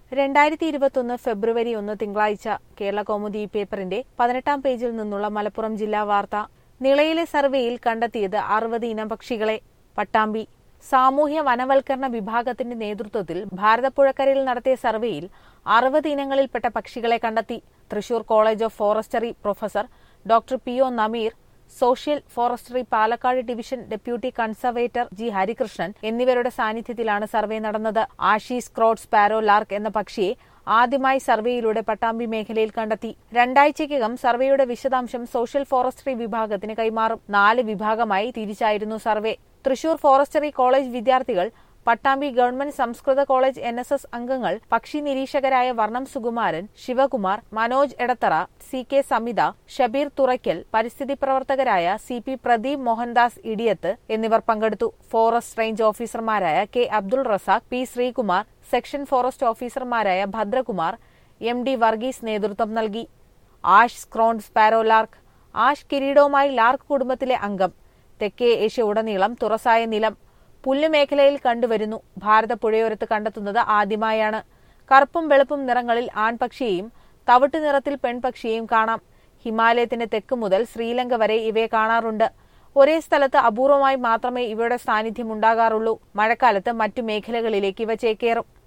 രണ്ടായിരത്തി ഇരുപത്തൊന്ന് ഫെബ്രുവരി ഒന്ന് തിങ്കളാഴ്ച കേരള കൗമുദി പേപ്പറിന്റെ പതിനെട്ടാം പേജിൽ നിന്നുള്ള മലപ്പുറം ജില്ലാ വാർത്ത നിളയിലെ സർവേയിൽ കണ്ടെത്തിയത് അറുപത് ഇനം പക്ഷികളെ പട്ടാമ്പി സാമൂഹ്യ വനവൽക്കരണ വിഭാഗത്തിന്റെ നേതൃത്വത്തിൽ ഭാരതപ്പുഴക്കരയിൽ നടത്തിയ സർവേയിൽ അറുപത് ഇനങ്ങളിൽപ്പെട്ട പക്ഷികളെ കണ്ടെത്തി Thrissur college of forestry professor doctor P O Nameer social forestry Palakkad division deputy conservator G Harikrishnan എന്നിവരുടെ സാന്നിധ്യത്തിലാണ് സർവേ നടന്നത് ആഷീസ് ക്രോഡ് സ്പാരോ ലാർക്ക് എന്ന പക്ഷിയെ ആദ്യമായി സർവേയിലൂടെ പട്ടാമ്പി മേഖലയിൽ കണ്ടെത്തി രണ്ടാഴ്ചയ്ക്കകം സർവേയുടെ വിശദാംശം സോഷ്യൽ ഫോറസ്ട്രി വിഭാഗത്തിന് കൈമാറും നാല് വിഭാഗമായി തിരിച്ചായിരുന്നു സർവേ തൃശൂർ ഫോറസ്റ്ററി കോളേജ് വിദ്യാർത്ഥികൾ പട്ടാമ്പി ഗവൺമെന്റ് സംസ്കൃത കോളേജ് എൻ എസ് എസ് അംഗങ്ങൾ പക്ഷി നിരീക്ഷകരായ വർണ്ണം സുകുമാരൻ ശിവകുമാർ മനോജ് എടത്തറ സി കെ സമിത ഷബീർ തുറയ്ക്കൽ പരിസ്ഥിതി പ്രവർത്തകരായ സി പി പ്രദീപ് മോഹൻദാസ് ഇടിയത്ത് എന്നിവർ പങ്കെടുത്തു ഫോറസ്റ്റ് റേഞ്ച് ഓഫീസർമാരായ K Abdul Razak P Sreekumar section forest ഓഫീസർമാരായ ഭദ്രകുമാർ എം ഡി വർഗീസ് നേതൃത്വം നൽകി ash crowned sparrow lark ash കിരീടവുമായി ലാർക്ക് കുടുംബത്തിലെ അംഗം തെക്കേ ഏഷ്യ ഉടനീളം തുറസായ നിലം പുല്ലുമേഖലയിൽ കണ്ടുവരുന്നു ഭാരതപ്പുഴയോരത്ത് കണ്ടെത്തുന്നത് ആദ്യമായാണ് കറുപ്പും വെളുപ്പും നിറങ്ങളിൽ ആൺപക്ഷിയെയും തവിട്ട് നിറത്തിൽ പെൺപക്ഷിയെയും കാണാം ഹിമാലയത്തിന്റെ തെക്ക് മുതൽ ശ്രീലങ്ക വരെ ഇവയെ കാണാറുണ്ട് ഒരേ സ്ഥലത്ത് അപൂർവമായി മാത്രമേ ഇവയുടെ സാന്നിധ്യം ഉണ്ടാകാറുള്ളൂ മഴക്കാലത്ത് മറ്റു മേഖലകളിലേക്ക് ഇവ ചേക്കേറും